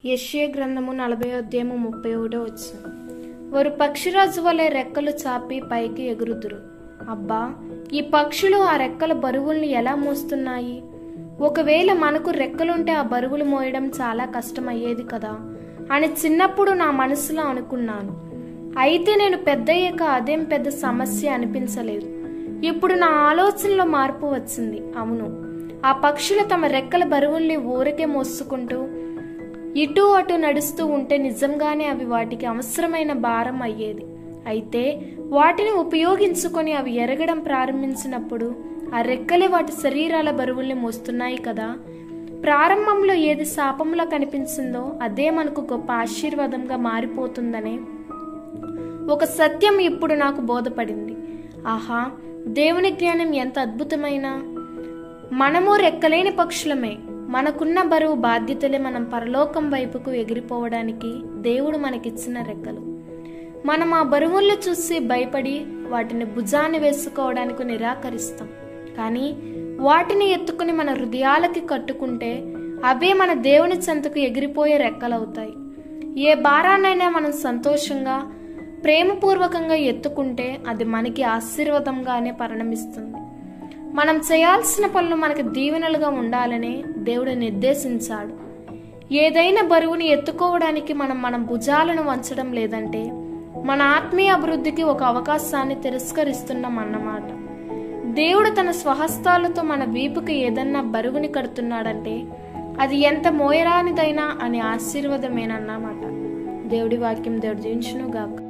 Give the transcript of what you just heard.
యెషయా గ్రంథము నలభై అధ్యాయము ముప్పై ఒకటో వచ్చిన వారు పక్షిరాజు వలె రెక్కలు చాపి పైకి ఎగురుదురు అబ్బా ఈ పక్షులు ఆ రెక్కల బరువుల్ని ఎలా మోస్తున్నాయి ఒకవేళ మనకు రెక్కలుంటే ఆ బరువులు మోయడం చాలా కష్టమయ్యేది కదా అని చిన్నప్పుడు నా మనసులో అనుకున్నాను అయితే నేను పెద్దయ్యాక అదేం పెద్ద సమస్య అనిపించలేదు ఇప్పుడు నా ఆలోచనలో మార్పు వచ్చింది అవును ఆ పక్షులు తమ రెక్కల బరువుల్ని ఊరకే మోసుకుంటూ ఇటు అటు నడుస్తూ ఉంటే నిజంగానే అవి వాటికి అవసరమైన భారం అయ్యేది అయితే వాటిని ఉపయోగించుకొని అవి ఎరగడం ప్రారంభించినప్పుడు ఆ రెక్కలే వాటి శరీరాల బరువుల్ని మోస్తున్నాయి కదా ప్రారంభంలో ఏది శాపంలో కనిపించిందో అదే మనకు గొప్ప ఆశీర్వాదంగా మారిపోతుందనే ఒక సత్యం ఇప్పుడు నాకు బోధపడింది ఆహా దేవుని జ్ఞానం ఎంత అద్భుతమైన మనము రెక్కలేని పక్షులమే మనకున్న బరువు బాధ్యతలే మనం పరలోకం వైపుకు ఎగిరిపోవడానికి దేవుడు మనకిచ్చిన రెక్కలు మనం ఆ బరువుల్ని చూసి భయపడి వాటిని భుజాన్ని వేసుకోవడానికి నిరాకరిస్తాం కానీ వాటిని ఎత్తుకుని మన హృదయాలకి కట్టుకుంటే అవే మన దేవుని చెంతకు ఎగిరిపోయే రెక్కలవుతాయి ఏ భారాన్నైనా మనం సంతోషంగా ప్రేమపూర్వకంగా ఎత్తుకుంటే అది మనకి ఆశీర్వాదంగానే పరిణమిస్తుంది మనం చేయాల్సిన పనులు మనకు దీవెనలుగా ఉండాలని దేవుడు నిర్దేశించాడు ఏదైనా బరువుని ఎత్తుకోవడానికి మనం మన భుజాలను వంచడం లేదంటే మన ఆత్మీయ అభివృద్ధికి ఒక అవకాశాన్ని తిరస్కరిస్తున్నాం అన్నమాట దేవుడు తన స్వహస్తాలతో మన వీపుకి ఏదన్నా బరువుని కడుతున్నాడంటే అది ఎంత మోయరానిదైనా అని ఆశీర్వాదమేనన్నమాట దేవుడి వాక్యం దేవుడు జీవించును గాక